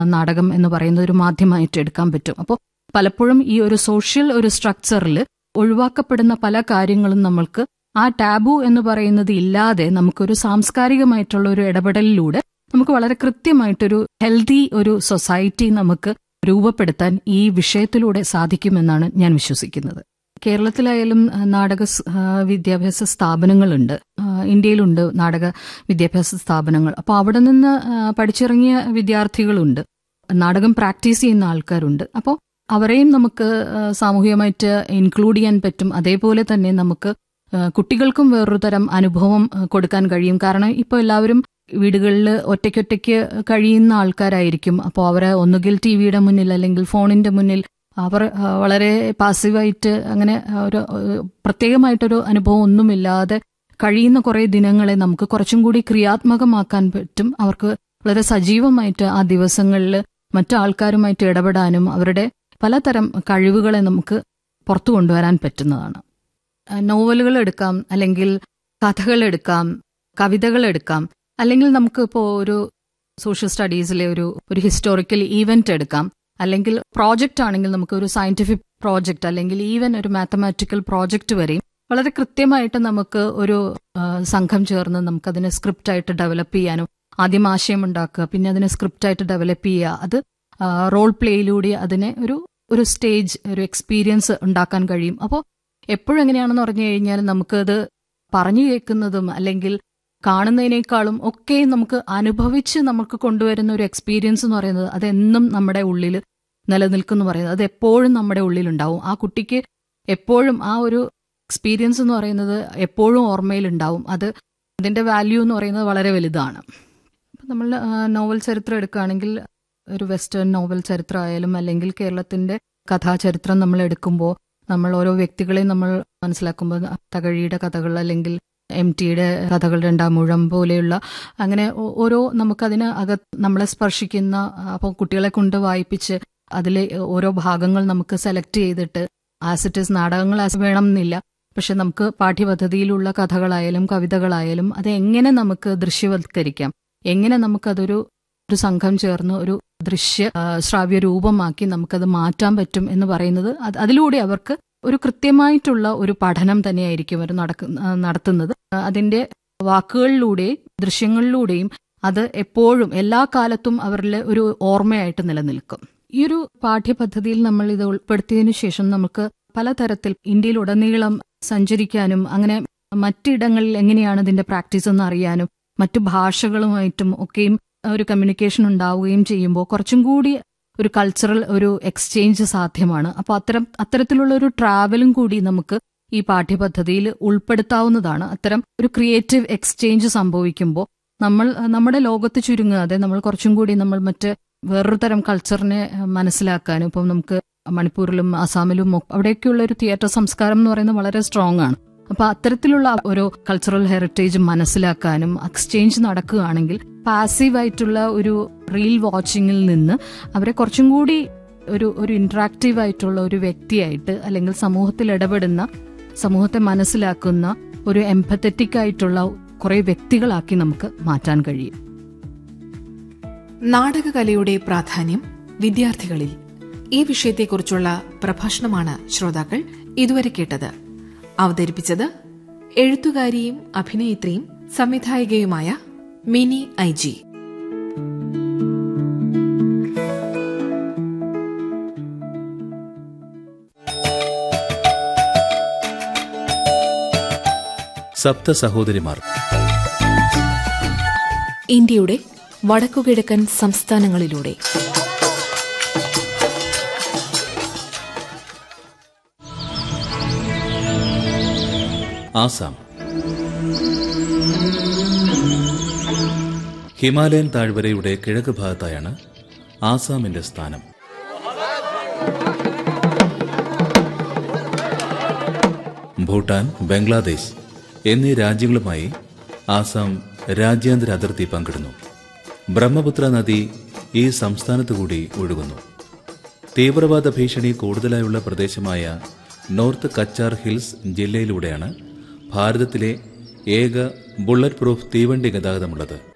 നാടകം എന്ന് പറയുന്ന ഒരു മാധ്യമമായിട്ട് എടുക്കാൻ പറ്റും അപ്പോൾ പലപ്പോഴും ഈ ഒരു സോഷ്യൽ ഒരു സ്ട്രക്ചറിൽ ഒഴിവാക്കപ്പെടുന്ന പല കാര്യങ്ങളും നമ്മൾക്ക് ആ ടാബു എന്ന് പറയുന്നത് ഇല്ലാതെ നമുക്കൊരു സാംസ്കാരികമായിട്ടുള്ള ഒരു ഇടപെടലിലൂടെ നമുക്ക് വളരെ കൃത്യമായിട്ടൊരു ഹെൽത്തി ഒരു സൊസൈറ്റി നമുക്ക് രൂപപ്പെടുത്താൻ ഈ വിഷയത്തിലൂടെ സാധിക്കുമെന്നാണ് ഞാൻ വിശ്വസിക്കുന്നത് കേരളത്തിലായാലും ആ, നാടക സ്- ആ, വിദ്യാഭ്യാസ സ്ഥാപനങ്ങളുണ്ട് ആ, ഇന്ത്യയിലുണ്ട് നാടക വിദ്യാഭ്യാസ സ്ഥാപനങ്ങൾ അപ്പോൾ അവിടെ നിന്ന് ആ, പഠിച്ചിറങ്ങിയ വിദ്യാർത്ഥികളുണ്ട് നാടകം പ്രാക്ടീസ് ചെയ്യുന്ന ആൾക്കാരുണ്ട് അപ്പോൾ അവരെയും നമുക്ക് ആ, സാമൂഹികമായിട്ട് ഇൻക്ലൂഡ് ചെയ്യാൻ പറ്റും അതേപോലെ തന്നെ നമുക്ക് ആ, കുട്ടികൾക്കും വേറൊരു തരം അനുഭവം ആ, കൊടുക്കാൻ കഴിയും കാരണം ഇപ്പോൾ എല്ലാവരും വീടുകളിൽ ഒറ്റയ്ക്കൊറ്റയ്ക്ക് കഴിയുന്ന ആൾക്കാരായിരിക്കും അപ്പോൾ അവരെ ഒന്നുകിൽ ടി വിയുടെ മുന്നിൽ അല്ലെങ്കിൽ ഫോണിന്റെ മുന്നിൽ അവർ ആ, വളരെ പാസീവായിട്ട് അങ്ങനെ ആ, ഒരു ആ, പ്രത്യേകമായിട്ടൊരു അനുഭവം ഒന്നുമില്ലാതെ കഴിയുന്ന കുറേ ദിനങ്ങളെ നമുക്ക് കുറച്ചും കൂടി ക്രിയാത്മകമാക്കാൻ പറ്റും അവർക്ക് വളരെ സജീവമായിട്ട് ആ ദിവസങ്ങളിൽ മറ്റു ആൾക്കാരുമായിട്ട് ഇടപെടാനും അവരുടെ പലതരം കഴിവുകളെ നമുക്ക് പുറത്തു കൊണ്ടുവരാൻ പറ്റുന്നതാണ് ആ, നോവലുകൾ എടുക്കാം അല്ലെങ്കിൽ കഥകൾ എടുക്കാം കവിതകൾ എടുക്കാം അല്ലെങ്കിൽ നമുക്ക് ഇപ്പോൾ ഒരു സോഷ്യൽ സ്റ്റഡീസിലെ ഒരു ഒരു ഹിസ്റ്റോറിക്കൽ ഈവന്റ് എടുക്കാം അല്ലെങ്കിൽ പ്രോജക്റ്റ് ആണെങ്കിൽ നമുക്ക് ഒരു സയന്റിഫിക് പ്രോജക്റ്റ് അല്ലെങ്കിൽ ഈവൻ ഒരു മാത്തമാറ്റിക്കൽ പ്രോജക്റ്റ് വരെയും വളരെ കൃത്യമായിട്ട് നമുക്ക് ഒരു ആ, സംഘം ചേർന്ന് നമുക്കതിനെ സ്ക്രിപ്റ്റായിട്ട് ഡെവലപ്പ് ചെയ്യാനും ആദ്യം ആശയം ഉണ്ടാക്കുക പിന്നെ അതിനെ സ്ക്രിപ്റ്റായിട്ട് ഡെവലപ്പ് ചെയ്യുക അത് റോൾ പ്ലേയിലൂടെ അതിനെ ഒരു ഒരു സ്റ്റേജ് ഒരു എക്സ്പീരിയൻസ് ഉണ്ടാക്കാൻ കഴിയും അപ്പോൾ എപ്പോഴും എങ്ങനെയാണെന്ന് പറഞ്ഞു കഴിഞ്ഞാൽ നമുക്കത് പറഞ്ഞു കേൾക്കുന്നതും അല്ലെങ്കിൽ കാണുന്നതിനേക്കാളും ഒക്കെ നമുക്ക് അനുഭവിച്ച് നമുക്ക് കൊണ്ടുവരുന്ന ഒരു എക്സ്പീരിയൻസ് എന്ന് പറയുന്നത് അതെന്നും നമ്മുടെ ഉള്ളിൽ നിലനിൽക്കുന്നു പറയുന്നത് അത് എപ്പോഴും നമ്മുടെ ഉള്ളിലുണ്ടാവും ആ കുട്ടിക്ക് എപ്പോഴും ആ ഒരു എക്സ്പീരിയൻസ് എന്ന് പറയുന്നത് എപ്പോഴും ഓർമ്മയിലുണ്ടാവും അത് അതിന്റെ വാല്യൂ എന്ന് പറയുന്നത് വളരെ വലുതാണ് ഇപ്പം നമ്മൾ ആ, നോവൽ ചരിത്രം എടുക്കുകയാണെങ്കിൽ ഒരു വെസ്റ്റേൺ നോവൽ ചരിത്രമായാലും അല്ലെങ്കിൽ കേരളത്തിന്റെ കഥാചരിത്രം നമ്മൾ എടുക്കുമ്പോൾ നമ്മൾ ഓരോ വ്യക്തികളെയും നമ്മൾ മനസ്സിലാക്കുമ്പോൾ തകഴിയുടെ കഥകൾ അല്ലെങ്കിൽ എം ടിയുടെ കഥകൾ രണ്ടാം മുഴം പോലെയുള്ള അങ്ങനെ ഓ- ഓരോ നമുക്കതിന് അകത്ത് നമ്മളെ സ്പർശിക്കുന്ന അപ്പോൾ കുട്ടികളെ കൊണ്ട് വായിപ്പിച്ച് അതിലെ ഓരോ ഭാഗങ്ങൾ നമുക്ക് സെലക്ട് ചെയ്തിട്ട് ആസ് ഇറ്റ് ഇസ് നാടകങ്ങൾ ആസ് വേണം എന്നില്ല പക്ഷെ നമുക്ക് പാഠ്യപദ്ധതിയിലുള്ള കഥകളായാലും കവിതകളായാലും അത് എങ്ങനെ നമുക്ക് ദൃശ്യവത്കരിക്കാം എങ്ങനെ നമുക്കതൊരു ഒരു സംഘം ചേർന്ന് ഒരു ദൃശ്യ ആ, ശ്രാവ്യ രൂപമാക്കി നമുക്കത് മാറ്റാൻ പറ്റും എന്ന് പറയുന്നത് അത് അതിലൂടെ അവർക്ക് ഒരു കൃത്യമായിട്ടുള്ള ഒരു പഠനം തന്നെയായിരിക്കും അവർ നടക്കു ആ, നടത്തുന്നത് ആ, അതിന്റെ വാക്കുകളിലൂടെയും ദൃശ്യങ്ങളിലൂടെയും അത് എപ്പോഴും എല്ലാ കാലത്തും അവരിൽ ഒരു ഓർമ്മയായിട്ട് നിലനിൽക്കും ഈ ഒരു പാഠ്യപദ്ധതിയിൽ നമ്മൾ ഇത് ഉൾപ്പെടുത്തിയതിനു ശേഷം നമുക്ക് പലതരത്തിൽ ഇന്ത്യയിലുടനീളം സഞ്ചരിക്കാനും അങ്ങനെ മറ്റിടങ്ങളിൽ എങ്ങനെയാണ് ഇതിന്റെ പ്രാക്ടീസ് എന്ന് അറിയാനും മറ്റു ഭാഷകളുമായിട്ടും ഒക്കെയും ഒരു കമ്മ്യൂണിക്കേഷൻ ഉണ്ടാവുകയും ചെയ്യുമ്പോൾ കുറച്ചും കൂടി ഒരു കൾച്ചറൽ ഒരു എക്സ്ചേഞ്ച് സാധ്യമാണ് അപ്പോൾ അത്തരം അത്തരത്തിലുള്ള ഒരു ട്രാവലും കൂടി നമുക്ക് ഈ പാഠ്യപദ്ധതിയിൽ ഉൾപ്പെടുത്താവുന്നതാണ് അത്തരം ഒരു ക്രിയേറ്റീവ് എക്സ്ചേഞ്ച് സംഭവിക്കുമ്പോൾ നമ്മൾ നമ്മുടെ ലോകത്ത് ചുരുങ്ങാതെ നമ്മൾ കുറച്ചും കൂടി നമ്മൾ മറ്റ് വേറൊരു തരം കൾച്ചറിനെ മനസ്സിലാക്കാനും ഇപ്പം നമുക്ക് മണിപ്പൂരിലും ആസാമിലും ഒക്കെ അവിടെയൊക്കെയുള്ള ഒരു തിയേറ്റർ സംസ്കാരം എന്ന് പറയുന്നത് വളരെ സ്ട്രോങ് ആണ് അപ്പൊ അത്തരത്തിലുള്ള ഒരു കൾച്ചറൽ ഹെറിറ്റേജ് മനസ്സിലാക്കാനും എക്സ്ചേഞ്ച് നടക്കുകയാണെങ്കിൽ പാസീവായിട്ടുള്ള ഒരു റീൽ വാച്ചിങ്ങിൽ നിന്ന് അവരെ കുറച്ചും കൂടി ഒരു ഒരു ഇന്ററാക്റ്റീവ് ആയിട്ടുള്ള ഒരു വ്യക്തിയായിട്ട് അല്ലെങ്കിൽ സമൂഹത്തിൽ ഇടപെടുന്ന സമൂഹത്തെ മനസ്സിലാക്കുന്ന ഒരു എംപത്തറ്റിക് ആയിട്ടുള്ള കുറെ വ്യക്തികളാക്കി നമുക്ക് മാറ്റാൻ കഴിയും നാടകകലയുടെ പ്രാധാന്യം വിദ്യാർത്ഥികളിൽ ഈ വിഷയത്തെക്കുറിച്ചുള്ള പ്രഭാഷണമാണ് ശ്രോതാക്കൾ ഇതുവരെ കേട്ടത് അവതരിപ്പിച്ചത് എഴുത്തുകാരിയും അഭിനേത്രിയും സംവിധായികയുമായ മിനി ഐ ജി സപ്ത സഹോദരിമാർ ഇന്ത്യയുടെ വടക്കുകിഴക്കൻ സംസ്ഥാനങ്ങളിലൂടെ ആസാം ഹിമാലയൻ താഴ്വരയുടെ കിഴക്ക് ഭാഗത്തായാണ് ആസാമിന്റെ സ്ഥാനം ഭൂട്ടാൻ ബംഗ്ലാദേശ് എന്നീ രാജ്യങ്ങളുമായി ആസാം രാജ്യാന്തര അതിർത്തി പങ്കിടുന്നു ബ്രഹ്മപുത്ര നദി ഈ സംസ്ഥാനത്തു കൂടി ഒഴുകുന്നു തീവ്രവാദ ഭീഷണി കൂടുതലായുള്ള പ്രദേശമായ നോർത്ത് കച്ചാർ ഹിൽസ് ജില്ലയിലൂടെയാണ് ഭാരതത്തിലെ ഏക ബുള്ളറ്റ് പ്രൂഫ് തീവണ്ടി ഗതാഗതമുള്ളത്